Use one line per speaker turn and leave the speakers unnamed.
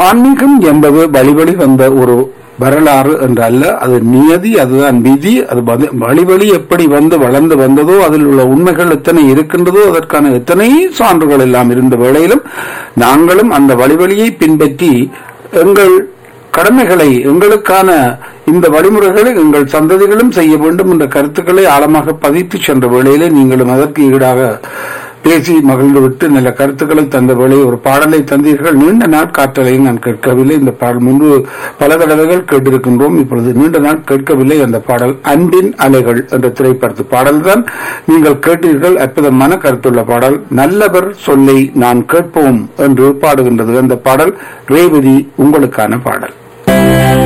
ஆன்மீகம் என்பது வழிவழி வந்த ஒரு வரலாறு என்றல்ல அது நியதி அதுதான் விதி அது வந்து- வழிவழி எப்படி வந்து வளர்ந்து வந்ததோ அதில் உள்ள உண்மைகள் எத்தனை இருக்கின்றதோ அதற்கான எத்தனை சான்றுகள் எல்லாம் இருந்த வேளையிலும் நாங்களும் அந்த வழிவழியை பின்பற்றி எங்கள் கடமைகளை எங்களுக்கான இந்த வழிமுறைகளை எங்கள் சந்ததிகளும் செய்ய வேண்டும் என்ற கருத்துக்களை ஆழமாக பதித்து சென்ற வேளையிலே நீங்களும் அதற்கு ஈடாக பேசி மகிழ்ந்துவிட்டு நல்ல கருத்துக்களை தந்த வேளை ஒரு பாடலை தந்தீர்கள் நீண்ட நாள் காற்றலை நான் கேட்கவில்லை இந்த பாடல் முன்பு பல தடவைகள் கேட்டிருக்கின்றோம் இப்பொழுது நீண்ட நாள் கேட்கவில்லை அந்த பாடல் அன்பின் அலைகள் என்ற திரைப்படத்து பாடல்தான் நீங்கள் கேட்டீர்கள் அற்புதமான கருத்துள்ள பாடல் நல்லவர் சொல்லை நான் கேட்போம் என்று பாடுகின்றது அந்த பாடல் ரேவதி உங்களுக்கான பாடல்